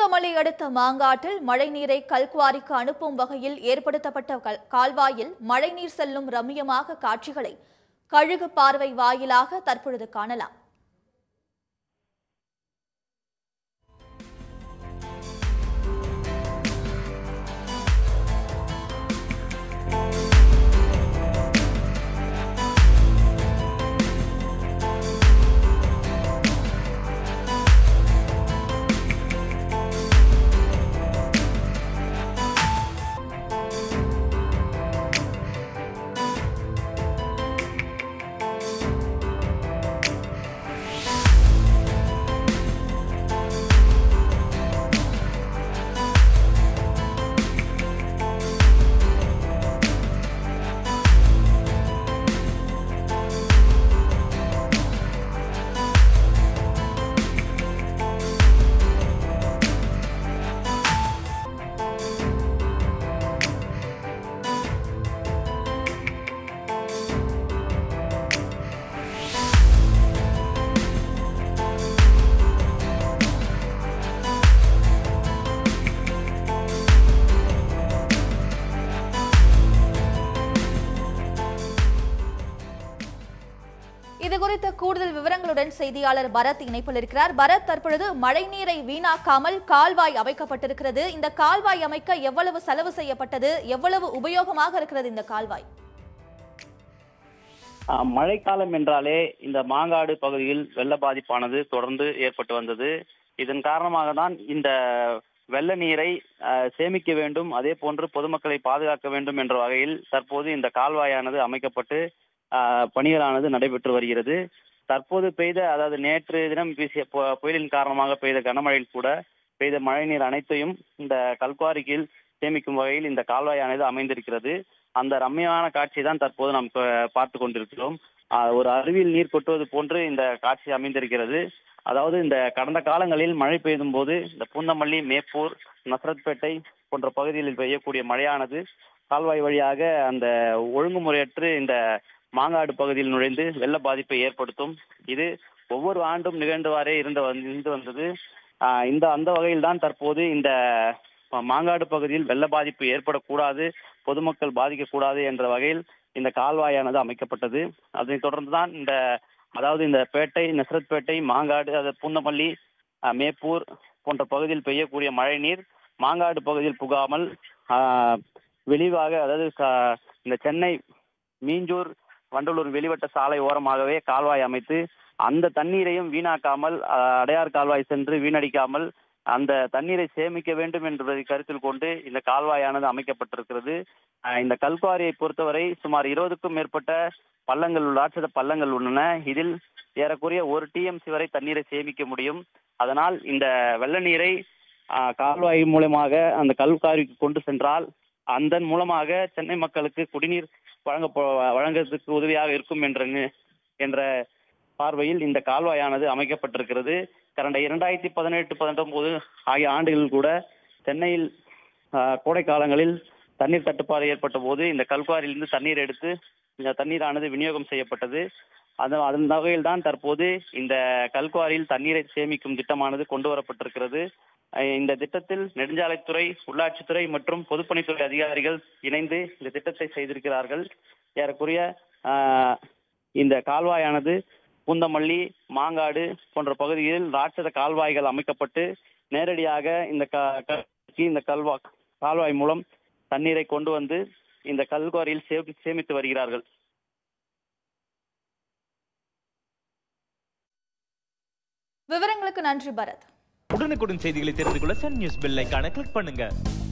பூந்தமல்லி அடுத்த மாங்காட்டில் மழைநீரை கல்குவாரிக்கு அனுப்பும் வகையில் ஏற்படுத்தப்பட்ட கல்- கால்வாயில் மழைநீர் செல்லும் ரம்மியமாக காட்சிகளை கழுகு பார்வை வாயிலாக தற்பொழுது காணலாம் இது குறித்த கூடுதல் விவரங்களுடன் செய்தியாளர் பரத் இணைப்பில் இருக்கிறார் பரத் தற்பொழுது மழைநீரை வீணாக்காமல் கால்வாய் அமைக்கப்பட்டிருக்கிறது இந்த கால்வாய் அமைக்க எவ்வளவு செலவு செய்யப்பட்டது எவ்வளவு உபயோகமாக இருக்கிறது இந்த கால்வாய் ஆஹ் மழைக்காலம் என்றாலே இந்த மாங்காடு பகுதியில் வெள்ள பாதிப்பானது தொடர்ந்து ஏற்பட்டு வந்தது இதன் காரணமாக தான் இந்த வெள்ள நீரை ஆஹ், சேமிக்க வேண்டும் அதே போன்று பொதுமக்களை பாதுகாக்க வேண்டும் என்ற வகையில் தற்போது இந்த கால்வாயானது அமைக்கப்பட்டு ஆஹ், பணிகளானது நடைபெற்று வருகிறது தற்போது பெய்த அதாவது நேற்று தினம் வீசிய பு- புயலின் காரணமாக பெய்த கனமழையில் கூட பெய்த மழைநீர் அனைத்தையும் இந்த கல்குவாரிக்கு சேமிக்கும் வகையில் இந்த கால்வாயானது அமைந்திருக்கிறது அந்த ரம்மியமான காட்சி தான் தற்போது நாம் ப- பார்த்து கொண்டிருக்கிறோம் ஆஹ் ஒரு அருவியில் நீர் கொட்டுவது போன்று இந்த காட்சி அமைந்திருக்கிறது அதாவது இந்த கடந்த காலங்களில் மழை பெய்தும் போது இந்த பூந்தமல்லி மேப்பூர் நசரத்பேட்டை போன்ற பகுதிகளில் பெய்யக்கூடிய மழையானது கால்வாய் வழியாக அந்த ஒழுங்குமுறையற்று இந்த மாங்காடு பகுதியில் நுழைந்து வெள்ள பாதிப்பை ஏற்படுத்தும் இது ஒவ்வொரு ஆண்டும் நிகழ்ந்தவாறே இருந்து வந்து- இருந்து வந்தது ஆஹ் இந்த அந்த வகையில் தான் தற்போது இந்த மாங்காடு பகுதியில் வெள்ள பாதிப்பு ஏற்படக்கூடாது பொதுமக்கள் பாதிக்கக்கூடாது என்ற வகையில் இந்த கால்வாயானது அமைக்கப்பட்டது அதனைத் தொடர்ந்து தான் இந்த அதாவது இந்த பேட்டை நெசரத்பேட்டை மாங்காடு அது பூந்தமல்லி அஹ், மேப்பூர் போன்ற பகுதியில் பெய்யக்கூடிய மழை நீர் மாங்காடு பகுதியில் புகாமல் ஆஹ், வெளிவாக அதாவது க- இந்த சென்னை மீஞ்சூர் வண்டலூர் வெளிவட்ட சாலை ஓரமாகவே கால்வாய் அமைத்து அந்த தண்ணீரையும் வீணாக்காமல் அஹ், அடையார் கால்வாய் சென்று வீணடிக்காமல் அந்த தண்ணீரை சேமிக்க வேண்டும் என்பதை கருத்தில் கொண்டு இந்த கால்வாயானது அமைக்கப்பட்டிருக்கிறது அஹ், இந்த கல்குவாரியை பொறுத்தவரை சுமார் இருபதுக்கும் மேற்பட்ட பள்ளங்கள் உள்ள ராட்சத பள்ளங்கள் உள்ளன இதில் ஏறக்குறைய ஒரு டிஎம்சி வரை தண்ணீரை சேமிக்க முடியும் அதனால் இந்த வெள்ள நீரை அஹ், கால்வாய் மூலமாக அந்த கல்குவாரிக்கு கொண்டு சென்றால் அதன் மூலமாக சென்னை மக்களுக்கு குடிநீர் வழங்க வழங்குறதுக்கு உதவியாக இருக்கும் என்ற நி- என்ற பார்வையில் இந்த கால்வாயானது அமைக்கப்பட்டிருக்கிறது கடந்த இரண்டாயிரத்தி பதினெட்டு பத்தொன்பது ஆகிய ஆண்டுகளில் கூட சென்னையில் ஆஹ், கோடை காலங்களில் தண்ணீர் தட்டுப்பாடு ஏற்பட்ட போது இந்த கல்குவாரியிலிருந்து தண்ணீர் எடுத்து இந்த தண்ணீரானது விநியோகம் செய்யப்பட்டது அது அதன் வகையில் தான் தற்போது இந்த கல்குவாரியில் தண்ணீரை சேமிக்கும் திட்டமானது கொண்டு வரப்பட்டிருக்கிறது அஹ், இந்த திட்டத்தில் நெடுஞ்சாலைத்துறை உள்ளாட்சித்துறை மற்றும் பொதுப்பணித்துறை அதிகாரிகள் இணைந்து இந்த திட்டத்தை செய்திருக்கிறார்கள் ஏறக்குறைய ஆஹ், இந்த கால்வாயானது பூந்தமல்லி மாங்காடு போன்ற பகுதிகளில் ராட்சத கால்வாய்கள் அமைக்கப்பட்டு நேரடியாக இந்த க- க- இந்த கல்வா கால்வாய் மூலம் தண்ணீரை கொண்டு வந்து இந்த கல்குவாரியில் சேமி- சேமித்து வருகிறார்கள் விவரங்களுக்கு நன்றி பரத் உடனுக்குடன் செய்திகளை தெரிந்து கொள்ள சன் நியூஸ் பெல் ஐகானை கிளிக் பண்ணுங்க